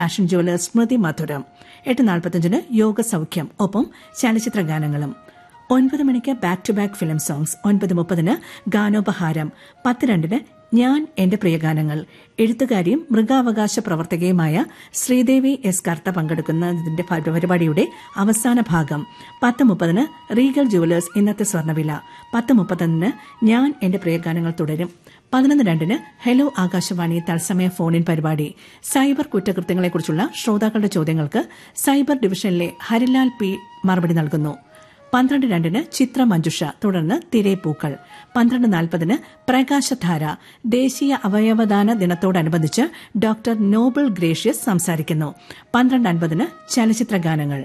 fashion jewellers സ്മൃതി മധുരം എട്ട് നാൽപ്പത്തഞ്ചിന് യോഗ സൗഖ്യം ഒപ്പം ചലച്ചിത്ര ഗാനങ്ങളും ഒൻപത് മണിക്ക് back to back film songs ഒൻപത് മുപ്പതിന് ഗാനോപഹാരം പത്ത് രണ്ടിന് ഞാൻ എന്റെ പ്രിയഗാനങ്ങൾ എഴുത്തുകാരിയും മൃഗാവകാശ പ്രവർത്തകയുമായ ശ്രീദേവി എസ് കർത്ത പങ്കെടുക്കുന്നതിന്റെ പരിപാടിയുടെ അവസാന ഭാഗം പത്ത് മുപ്പതിന് റീഗൽ ജുവലേഴ്സ് ഇന്നത്തെ സ്വർണ്ണവില പത്ത് മുപ്പത്തൊന്നിന് ഞാൻ എന്റെ പ്രിയഗാനങ്ങൾ തുടരും പതിനൊന്ന് രണ്ടിന് ഹലോ ആകാശവാണി തത്സമയ ഫോണിൻ പരിപാടി സൈബർ കുറ്റകൃത്യങ്ങളെക്കുറിച്ചുള്ള ശ്രോതാക്കളുടെ ചോദ്യങ്ങൾക്ക് സൈബർ ഡിവിഷനിലെ ഹരിലാൽ പി മറുപടി നൽകുന്നു പന്ത്രണ്ട് രണ്ടിന് ചിത്ര മഞ്ജുഷ തുടർന്ന് തിരേപ്പൂക്കൾ പന്ത്രണ്ട് നാൽപ്പതിന് പ്രകാശധാര ദേശീയ അവയവദാന ദിനത്തോടനുബന്ധിച്ച് ഡോക്ടർ നോബൽ ഗ്രേഷ്യസ് സംസാരിക്കുന്നു പന്ത്രണ്ട് അൻപതിന് ചലച്ചിത്ര ഗാനങ്ങൾ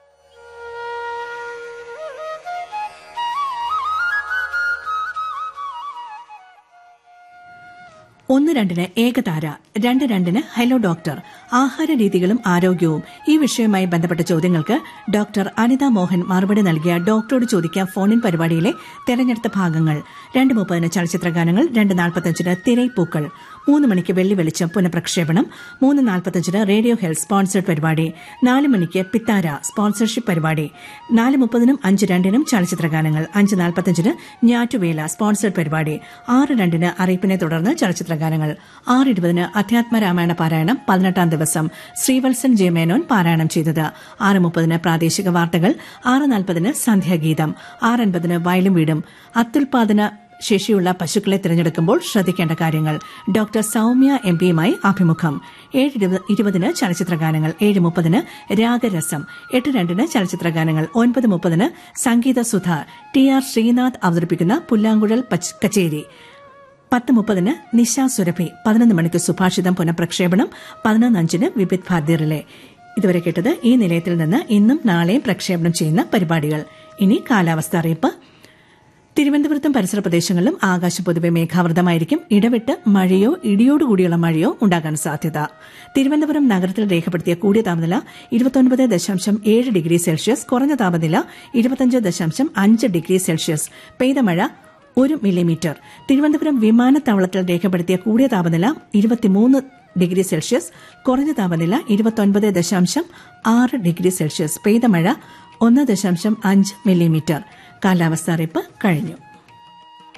ഒന്ന് രണ്ടിന് ഏകതാര രണ്ട് രണ്ടിന് ഹലോ ഡോക്ടർ ആഹാര രീതികളും ആരോഗ്യവും ഈ വിഷയവുമായി ബന്ധപ്പെട്ട ചോദ്യങ്ങൾക്ക് ഡോക്ടർ അനിത മോഹൻ മറുപടി നൽകിയ ഡോക്ടറോട് ചോദിക്കാം ഫോണിൻ പരിപാടിയിലെ തെരഞ്ഞെടുത്ത ഭാഗങ്ങൾ രണ്ട് മുപ്പതിന് ചലച്ചിത്ര ഗാനങ്ങൾ രണ്ട് നാൽപ്പത്തഞ്ചിന് തിരൈപ്പൂക്കൾ മൂന്ന് മണിക്ക് വെള്ളി വെളിച്ചം പുനഃപ്രക്ഷേപണം മൂന്ന് നാൽപ്പത്തഞ്ചിന് റേഡിയോ ഹെൽത്ത് സ്പോൺസേഡ് പരിപാടി നാല് മണിക്ക് പിത്താര സ്പോൺസർഷിപ്പ് പരിപാടി നാല് മുപ്പതിനും അഞ്ച് രണ്ടിനും ചലച്ചിത്ര ഗാനങ്ങൾ അഞ്ച് നാൽപ്പത്തഞ്ചിന് ഞാറ്റുവേല സ്പോൺസേഡ് പരിപാടി ആറ് രണ്ടിന് അറിയിപ്പിനെ തുടർന്ന് ചലച്ചിത്ര ഗാനങ്ങൾ ആറ് ഇരുപതിന് അധ്യാത്മ രാമായണ പാരായണം പതിനെട്ടാം ദിവസം ശ്രീവത്സൻ ജെ മേനോൻ പാരായണം ചെയ്തത് ആറ് മുപ്പതിന് പ്രാദേശിക വാർത്തകൾ ആറ് നാൽപ്പതിന് സന്ധ്യാഗീതം ആറ് അൻപതിന് വയലും വീടും അത്യുൽപാദന ശേഷിയുള്ള പശുക്കളെ തിരഞ്ഞെടുക്കുമ്പോൾ ശ്രദ്ധിക്കേണ്ട കാര്യങ്ങൾ ഡോക്ടർ സൌമ്യ എം പിയുമായി അഭിമുഖം ഏഴ് ഇരുപതിന് ചലച്ചിത്ര ഗാനങ്ങൾ ഏഴ് മുപ്പതിന് രാഗരസം എട്ട് രണ്ടിന് ചലച്ചിത്ര ഗാനങ്ങൾ ഒൻപത് മുപ്പതിന് സംഗീത സുധ ടി ആർ ശ്രീനാഥ് അവതരിപ്പിക്കുന്ന പുല്ലാങ്കുഴൽ കച്ചേരി പത്ത് മുപ്പതിന് നിശ സുരഭി പതിനൊന്ന് മണിക്ക് സുഭാഷിതം പുനഃപ്രക്ഷേപണം പതിനൊന്ന് അഞ്ചിന് വിപിത് ഭാരതി റിലേ ഇതുവരെ കേട്ടത് ഈ നിലയത്തിൽ നിന്ന് ഇന്നും നാളെയും പ്രക്ഷേപണം ചെയ്യുന്ന പരിപാടികൾ ഇനി കാലാവസ്ഥ അറിയിപ്പ് തിരുവനന്തപുരത്തും പരിസര പ്രദേശങ്ങളിലും ആകാശം പൊതുവെ മേഘാവൃതമായിരിക്കും ഇടവിട്ട് മഴയോ ഇടിയോടുകൂടിയുള്ള മഴയോ ഉണ്ടാകാൻ സാധ്യത തിരുവനന്തപുരം നഗരത്തിൽ രേഖപ്പെടുത്തിയ കൂടിയ താപനില ഇരുപത്തൊൻപത് ദശാംശം ഏഴ് ഡിഗ്രി സെൽഷ്യസ് കുറഞ്ഞ താപനില ഇരുപത്തഞ്ച് ദശാംശം അഞ്ച് ഡിഗ്രി സെൽഷ്യസ് പെയ്ത മഴ ഒരു മില്ലിമീറ്റർ തിരുവനന്തപുരം വിമാനത്താവളത്തിൽ രേഖപ്പെടുത്തിയ കൂടിയ താപനില ഇരുപത്തിമൂന്ന് ഡിഗ്രി സെൽഷ്യസ് കുറഞ്ഞ താപനില ഇരുപത്തൊൻപത് ദശാംശം ആറ് ഡിഗ്രി സെൽഷ്യസ് പെയ്ത മഴ ഒന്ന് ദശാംശം അഞ്ച് മില്ലിമീറ്റർ കാലാവസ്ഥ അറിയിപ്പ് കഴിഞ്ഞു